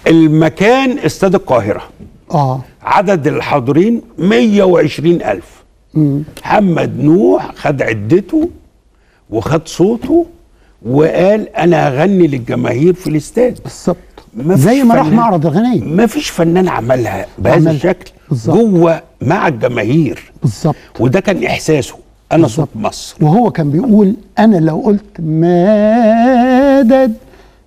المكان استاد القاهره اه عدد الحاضرين 120 ألف محمد نوح خد عدته وخد صوته وقال أنا هغني للجماهير في الاستاد بالظبط ما زي فيش ما راح فنان. معرض الغنايم ما فيش فنان عملها بهذا عمل. الشكل بالظبط. جوه مع الجماهير بالظبط وده كان إحساسه أنا صوت مصر وهو كان بيقول انا لو قلت مدد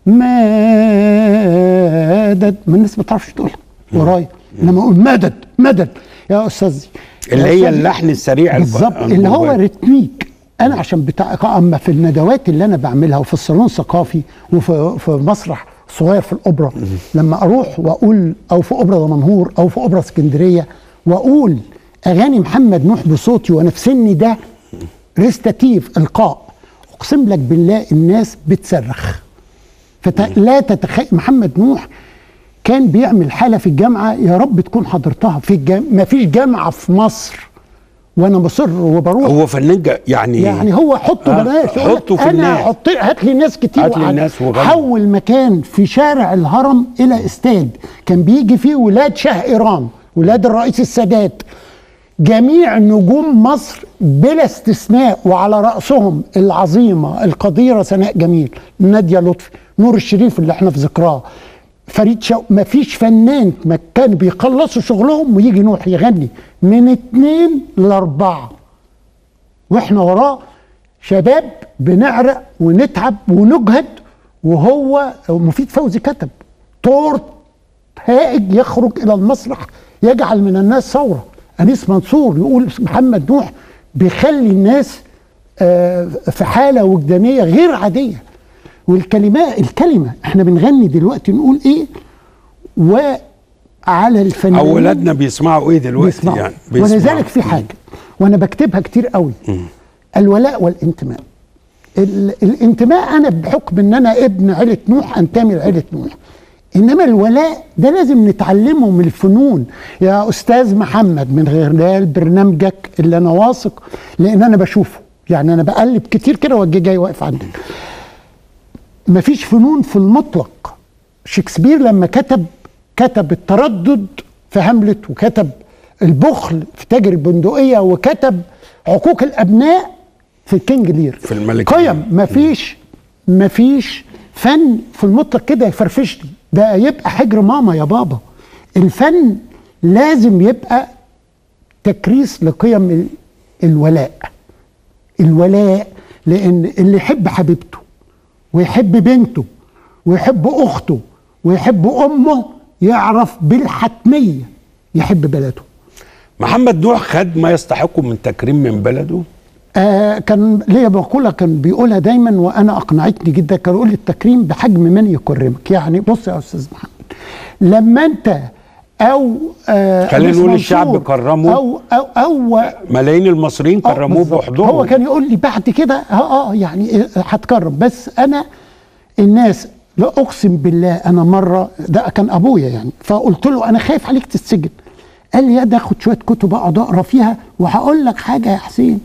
مدد ما الناس ما تعرفش تقولها ورايا لما اقول مدد مدد يا استاذي اللي يا هي أستاذي. اللحن السريع الب- بالظبط اللي هو الجوال. رتميك انا عشان بتاع اما في الندوات اللي انا بعملها وفي الصالون الثقافي وفي في مسرح صغير في الاوبرا لما اروح واقول او في اوبرا دمنهور او في اوبرا اسكندريه واقول اغاني محمد نوح بصوتي وانا في سني ده ريستاتيف القاء اقسم لك بالله الناس بتصرخ فلا تتخيل محمد نوح كان بيعمل حاله في الجامعه يا رب تكون حضرتها في الجام... ما فيش جامعه في مصر وانا مصر وبروح هو فنان جا- يعني يعني هو حطه آه، بلاش يقول لك حطه في انا الناس. حط هات لي ناس كتير هات لي وقعد. الناس وغني. حول مكان في شارع الهرم الى استاد كان بيجي فيه ولاد شاه ايران ولاد الرئيس السادات جميع نجوم مصر بلا استثناء وعلى راسهم العظيمه القديره سناء جميل ناديه لطفي نور الشريف اللي احنا في ذكراه فريد شوقي ما فيش فنان ما كان بيخلصوا شغلهم ويجي نوح يغني من اتنين لاربعه واحنا وراه شباب بنعرق ونتعب ونجهد وهو مفيد فوزي كتب تورت هائج يخرج الى المسرح يجعل من الناس ثوره انيس منصور يقول محمد نوح بيخلي الناس آه، في حاله وجدانيه غير عاديه والكلمات الكلمه احنا بنغني دلوقتي نقول ايه وعلى الفنانين اولادنا بيسمعوا ايه دلوقتي بيسمعوا. يعني بيسمعوا. ولذلك في حاجه وانا بكتبها كتير قوي الولاء والانتماء ال- الانتماء انا بحكم ان انا ابن عيله نوح انتمي لعيله نوح انما الولاء ده لازم نتعلمه من الفنون يا استاذ محمد من خلال برنامجك اللي انا واثق لان انا بشوفه يعني انا بقلب كتير كده واجي جاي واقف عندك مفيش فنون في المطلق شكسبير لما كتب كتب التردد في هاملت وكتب البخل في تاجر البندقية وكتب حقوق الأبناء في الكينج لير في الملك قيم مفيش مفيش فن في المطلق كده يفرفشني ده يبقى حجر ماما يا بابا الفن لازم يبقى تكريس لقيم ال- الولاء الولاء لان اللي يحب حبيبته ويحب بنته ويحب اخته ويحب امه يعرف بالحتميه يحب بلده محمد نوح خد ما يستحقه من تكريم من بلده آه كان ليا مقولة كان بيقولها دايما وأنا أقنعتني جدا كان يقول التكريم بحجم من يكرمك يعني بص يا أستاذ محمد لما أنت أو آه خلينا أنيس نقول منصور الشعب كرمه. أو أو أو ملايين المصريين آه، كرموه بالظبط. بحضورهم هو كان يقول لي بعد كده اه اه يعني إيه، هتكرم بس انا الناس لا اقسم بالله انا مره ده كان ابويا يعني فقلت له انا خايف عليك تتسجن قال لي يا ده اخد شويه كتب اقعد اقرا فيها وهقول لك حاجه يا حسين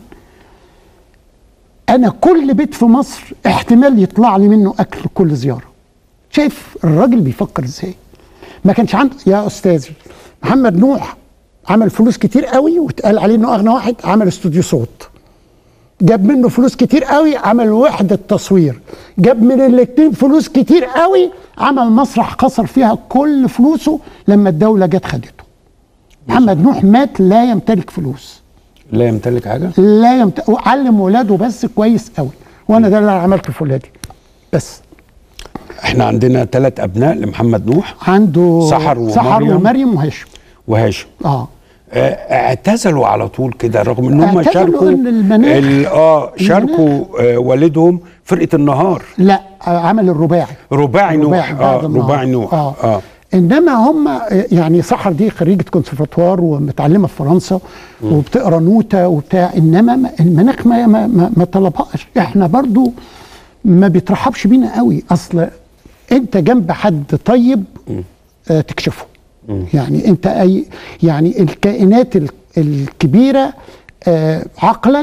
انا كل بيت في مصر احتمال يطلع لي منه اكل كل زياره شايف الراجل بيفكر ازاي ما كانش عنده يا استاذي محمد نوح عمل فلوس كتير قوي واتقال عليه انه اغنى واحد عمل استوديو صوت جاب منه فلوس كتير قوي عمل وحدة تصوير جاب من الاتنين فلوس كتير قوي عمل مسرح خسر فيها كل فلوسه لما الدولة جت خدته محمد نوح مات لا يمتلك فلوس لا يمتلك حاجه لا يمت... وعلم ولاده بس كويس قوي وانا ده اللي أنا عملته في ولادي بس احنا عندنا ثلاث ابناء لمحمد نوح عنده سحر سحر ومريم. ومريم وهاشم وهاشم اه آه، اعتزلوا على طول كده رغم ان هم اعتزلوا شاركوا إن المناخ- ال- اه شاركوا آه والدهم فرقه النهار لا آه، عمل الرباعي رباعي نوح اه بعد النهار. رباعي نوح آه. اه انما هم آه، يعني سحر دي خريجه كونسرفاتوار ومتعلمه في فرنسا وبتقرا نوته وبتاع انما ما- المناخ ما ما, ما, ما طلبهاش احنا برضو ما بيترحبش بينا قوي اصل انت جنب حد طيب آه تكشفه يعني انت اي يعني الكائنات ال- الكبيره آه عقلا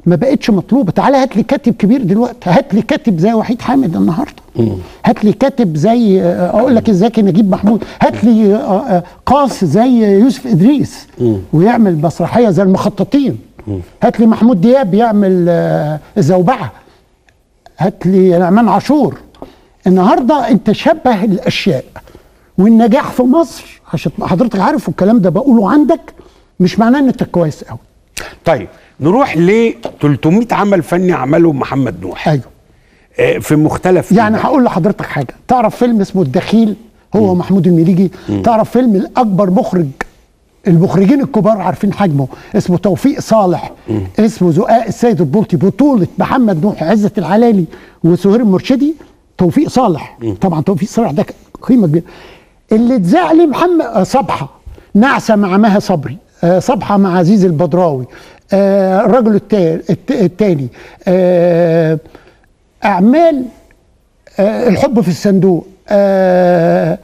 ما بقتش مطلوبه تعالى هات لي كاتب كبير دلوقتي هات لي كاتب زي وحيد حامد النهارده هات لي كاتب زي آه، اقول لك ازاي نجيب محمود هات لي آه، آه، قاص زي يوسف ادريس ويعمل مسرحيه زي المخططين هات لي محمود دياب يعمل آه، الزوبعه هات لي نعمان عاشور النهارده انت شبه الاشياء والنجاح في مصر عشان تبقى حضرتك عارف والكلام ده بقوله عندك مش معناه ان انت كويس قوي طيب نروح ل 300 عمل فني عمله محمد نوح ايوه آه، في مختلف يعني هقول لحضرتك حاجه تعرف فيلم اسمه الدخيل هو محمود المليجي تعرف فيلم الاكبر مخرج المخرجين الكبار عارفين حجمه اسمه توفيق صالح اسمه زقاق السيد البلطي بطولة محمد نوح عزة العلالي وسهير المرشدي توفيق صالح طبعا توفيق صالح ده قيمة كبيرة اللي اتذاع لي محمد آه، صبحة نعسة مع مها صبري آه، صبحة مع عزيز البدراوي آه، الرجل التا- الت- التاني آه، أعمال آه، الحب في الصندوق آه،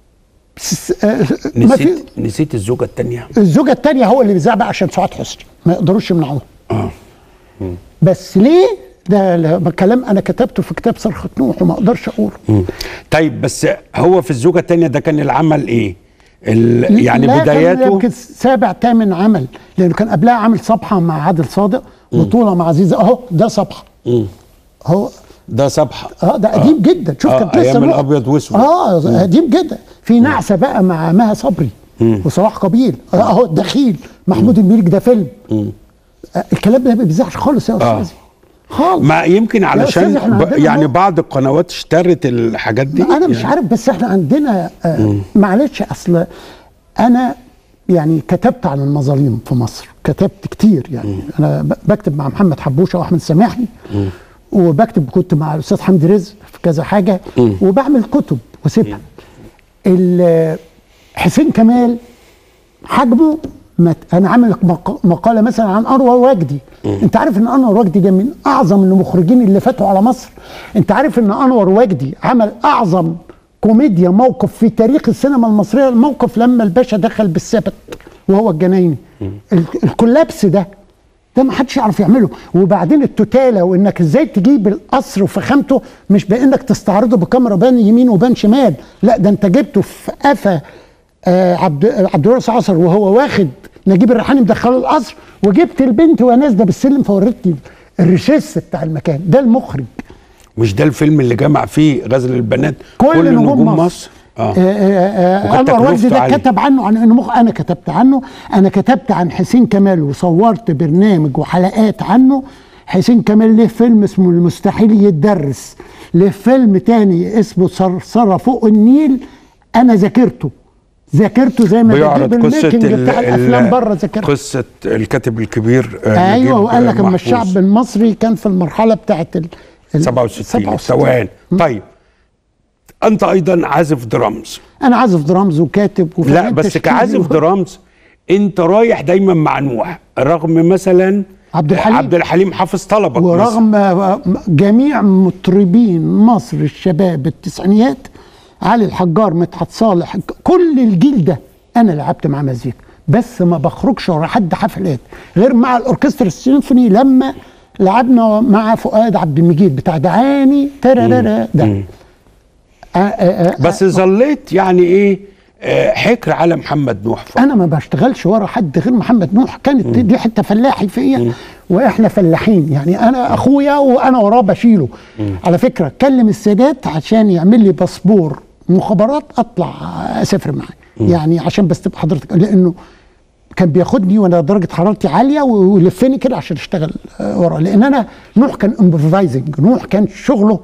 س- آه، ما في نسيت نسيت الزوجه الثانيه الزوجه الثانيه هو اللي بيذاع بقى عشان سعاد حسني ما يقدروش يمنعوه اه بس ليه ده ل- كلام انا كتبته في كتاب صرخه نوح وما اقدرش اقوله مم. طيب بس هو في الزوجه الثانيه ده كان العمل ايه؟ ال... يعني لا، كان بداياته يمكن سابع ثامن عمل لانه كان قبلها عامل صبحه مع عادل صادق بطوله مع عزيزه اهو ده صبحه مم. هو ده صبحه اه ده قديم جدا شوف آه، كانت لسه أيام الوقت. الأبيض وأسود. اه قديم جدا في نعسه بقى مع مها صبري وصلاح قبيل آه، اهو الدخيل محمود الميرج ده فيلم آه الكلام ده ما بيذاعش خالص يا آه. استاذي خالص ما يمكن علشان أستاذ، إحنا ب... عندنا يعني هو- بعض القنوات اشترت الحاجات دي انا مش يعني. عارف بس احنا عندنا آه معلش اصل انا يعني كتبت عن المظالم في مصر كتبت كتير يعني انا ب- بكتب مع محمد حبوشه واحمد سامحني وبكتب كنت مع الاستاذ حمدي رزق في كذا حاجه وبعمل كتب وسيبها ال- حسين كمال حجمه مت... انا عامل مق- مقاله مثلا عن انور وجدي انت عارف ان انور وجدي ده من اعظم المخرجين اللي فاتوا على مصر انت عارف ان انور وجدي عمل اعظم كوميديا موقف في تاريخ السينما المصريه الموقف لما الباشا دخل بالسبت وهو الجنايني ال- الكولابس ده ده ما حدش يعرف يعمله وبعدين التتاله وانك ازاي تجيب القصر وفخامته مش بانك تستعرضه بكاميرا بان يمين وبان شمال لا ده انت جبته في قفا آه عبد عبد الوارث عصر وهو واخد نجيب الريحاني مدخله القصر وجبت البنت وهي نازله بالسلم فورتني الريشيس بتاع المكان ده المخرج مش ده الفيلم اللي جمع فيه غزل البنات كل, نجوم, مصر, اه آه، آه، وكانت انور وجدي تكلفته ده عالية. كتب عنه عن انه مخ... انا كتبت عنه انا كتبت عن حسين كمال وصورت برنامج وحلقات عنه حسين كمال له فيلم اسمه المستحيل يتدرس له فيلم تاني اسمه صرصرة فوق النيل انا ذاكرته ذاكرته زي ما بيعرض بجيب قصة الميكنج ال- بتاع الافلام ال- بره ذاكرها قصة الكاتب الكبير آه، ايوه نجيب وقال لك اما محفوظ. الشعب المصري كان في المرحله بتاعت ال ال- 67 التوهان طيب انت ايضا عازف درامز انا عازف درامز وكاتب لا وفنان بس تشكيلي كعازف و- درامز انت رايح دايما مع نوح رغم مثلا عبد الحليم. عبد الحليم حافظ طلبك مثلاً. ورغم جميع مطربين مصر الشباب التسعينيات علي الحجار مدحت صالح كل الجيل ده انا لعبت معاه مزيكا بس ما بخرجش ورا حد حفلات غير مع الاوركسترا السيمفوني لما لعبنا مع فؤاد عبد المجيد بتاع دعاني ترارارا ده آه، آه، آه، بس ظليت يعني ايه آه، حكر على محمد نوح ف... انا ما بشتغلش ورا حد غير محمد نوح كانت دي حته فلاحي فيا واحنا فلاحين يعني انا اخويا وانا وراه بشيله على فكره كلم السادات عشان يعمل لي باسبور مخابرات اطلع اسافر معاه يعني عشان بس تبقى حضرتك لانه كان بياخدني وانا درجه حرارتي عاليه ويلفني كده عشان اشتغل آه، ورا لان انا نوح كان امبروفايزنج نوح كان شغله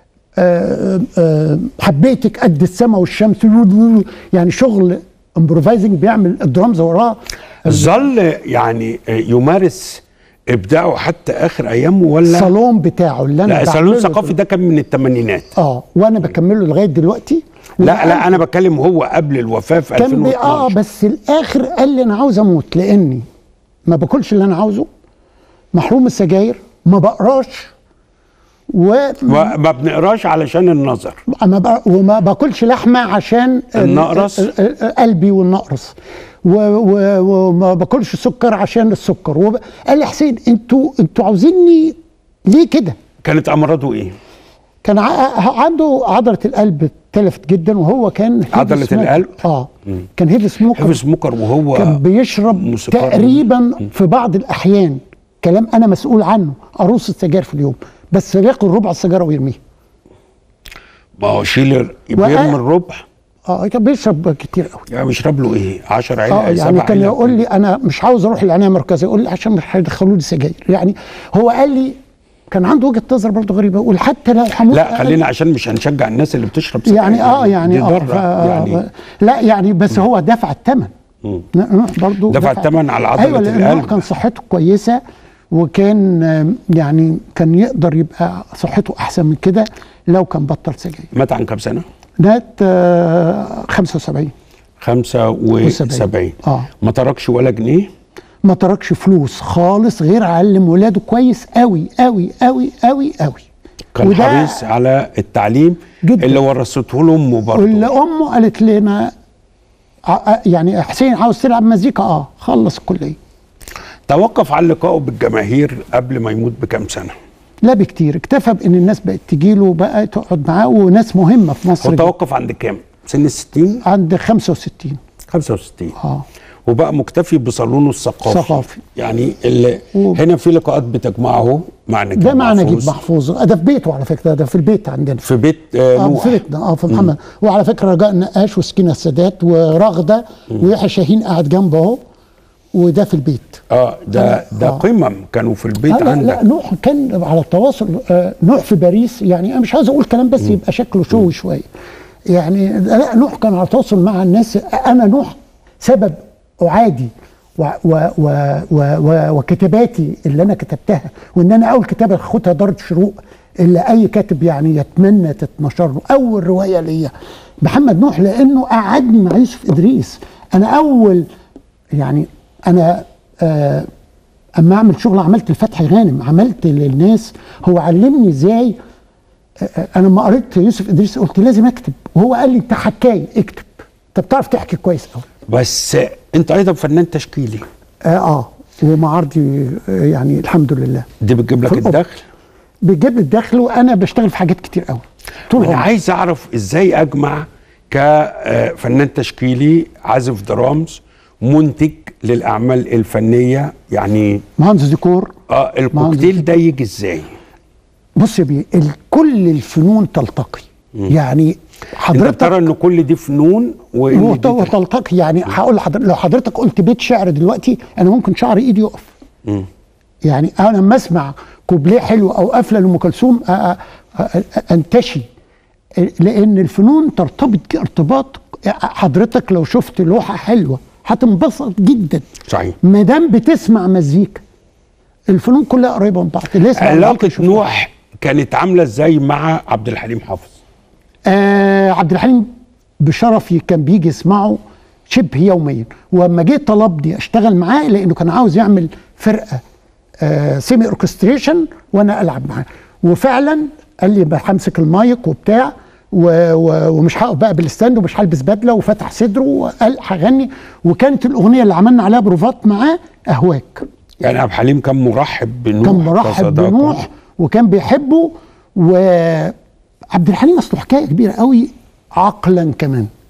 آه، آه، حبيتك قد السماء والشمس يعني شغل امبروفايزنج بيعمل الدرامز وراه ظل يعني آه، يمارس ابداعه حتى اخر ايامه ولا الصالون بتاعه اللي انا لا الصالون بعمله الثقافي ده كان من الثمانينات اه وانا بكمله لغايه دلوقتي لا لا انا بتكلم هو قبل الوفاه في كان بي 2012 اه بس الاخر قال لي انا عاوز اموت لاني ما باكلش اللي انا عاوزه محروم السجاير ما بقراش و وما بنقراش علشان النظر ما بق- وما باكلش لحمه عشان ال- النقرس؟ ال- ال- قلبي والنقرس و- و- وما باكلش سكر عشان السكر وب... قال لي حسين انتوا انتوا عاوزيني ليه كده كانت امراضه ايه كان ع- عنده عضله القلب تلفت جدا وهو كان هيفي عضلة سموكر. القلب؟ اه كان هيفي سموكر حفظ سموكر وهو كان بيشرب موسيقار. تقريبا في بعض الاحيان كلام انا مسؤول عنه اروس السجاير في اليوم بس بياكل ربع السيجاره ويرميها ما هو شيلر وأ- بيرمي الربع اه كان بيشرب كتير قوي يعني بيشرب له ايه 10 علب اه يعني سبع كان علب؟ يقول لي انا مش عاوز اروح العنايه المركزيه يقول لي عشان مش هيدخلوا لي سجاير يعني هو قال لي كان عنده وجهه نظر برضه غريبه يقول حتى لو هموت لا خلينا عشان مش هنشجع الناس اللي بتشرب سجاير يعني اه يعني دي اه ضرة. ف... يعني لا يعني بس هو دفع الثمن نوح برضه دفع الثمن على عضلة ايوه لان القلب. نوح كان صحته كويسه وكان آم، يعني كان يقدر يبقى صحته احسن من كده لو كان بطل سجاير مات عن كام سنه؟ مات آه 75 75 آه. ما تركش ولا جنيه ما تركش فلوس خالص غير علم ولاده كويس قوي قوي قوي قوي قوي كان وده حريص على التعليم جداً. اللي ورثته له امه واللي برضه امه قالت لنا ع- يعني حسين عاوز تلعب مزيكا اه خلص الكليه توقف عن لقائه بالجماهير قبل ما يموت بكام سنه لا بكتير اكتفى بان الناس بقت تجيله بقى تقعد معاه وناس مهمه في مصر جدا. وتوقف عند كام؟ سن ال 60 عند 65 65 اه وبقى مكتفي بصالونه الثقافي ثقافي. يعني اللي و- هنا في لقاءات بتجمعه مع نجيب ده مع نجيب محفوظ محفوظ ده في بيته على فكره ده في البيت عندنا في بيت آه اه نوح في بيتنا اه في محمد وعلى فكره رجاء النقاش وسكينه السادات ورغده ويحيى شاهين قاعد جنبه اهو وده في البيت اه ده ده آه. قمم كانوا في البيت آه لا, عندك لا نوح كان على التواصل آه نوح في باريس يعني انا مش عاوز اقول كلام بس يبقى شكله شوي شويه يعني لا نوح كان على تواصل مع الناس انا نوح سبب اعادي و و و و و وكتاباتي اللي انا كتبتها وان انا اول كتابه اخدها دار شروق اللي اي كاتب يعني يتمنى تتنشر له اول روايه ليا محمد نوح لانه قعدني مع يوسف ادريس انا اول يعني انا آه اما اعمل شغل عملت لفتحي غانم عملت للناس هو علمني ازاي آه، آه، انا لما قريت يوسف ادريس قلت لازم اكتب وهو قال لي انت حكاي اكتب انت بتعرف تحكي كويس قوي بس انت ايضا فنان تشكيلي اه, آه ومعارضي آه يعني الحمد لله دي بتجيب لك في الأوبرا. الدخل بتجيب لي الدخل وانا بشتغل في حاجات كتير قوي طول انا عمري عايز اعرف ازاي اجمع كفنان تشكيلي عازف درامز منتج للاعمال الفنيه يعني مهندس ديكور اه الكوكتيل ده يجي ازاي بص يا بيه ال- كل الفنون تلتقي يعني انت حضرتك ترى ان كل دي فنون وإن وت- دي تل- وتلتقي يعني هقول لحضرتك لو حضرتك قلت بيت شعر دلوقتي انا ممكن شعر ايدي يقف يعني انا لما اسمع كوبليه حلو او قفله لام كلثوم أ- أ- أ- انتشي لان الفنون ترتبط ارتباط حضرتك لو شفت لوحه حلوه هتنبسط جدا صحيح ما دام بتسمع مزيكا الفنون كلها قريبه من بعض اللي يسمع المزيكا علاقه يشوف نوح كانت عامله ازاي مع عبد الحليم حافظ آه عبد الحليم بشرفي كان بيجي يسمعه شبه يوميا واما جه طلبني اشتغل معاه لانه كان عاوز يعمل فرقه آه سيمي اوركستريشن وانا العب معاه وفعلا قال لي بقى همسك المايك وبتاع و و ومش هقف بقى بالستاند ومش هلبس بدله وفتح صدره وقال هغني وكانت الاغنيه اللي عملنا عليها بروفات معاه اهواك يعني عبد الحليم كان مرحب بنوح كان مرحب كصداقة. بنوح وكان بيحبه وعبد الحليم اصله حكايه كبيره قوي عقلا كمان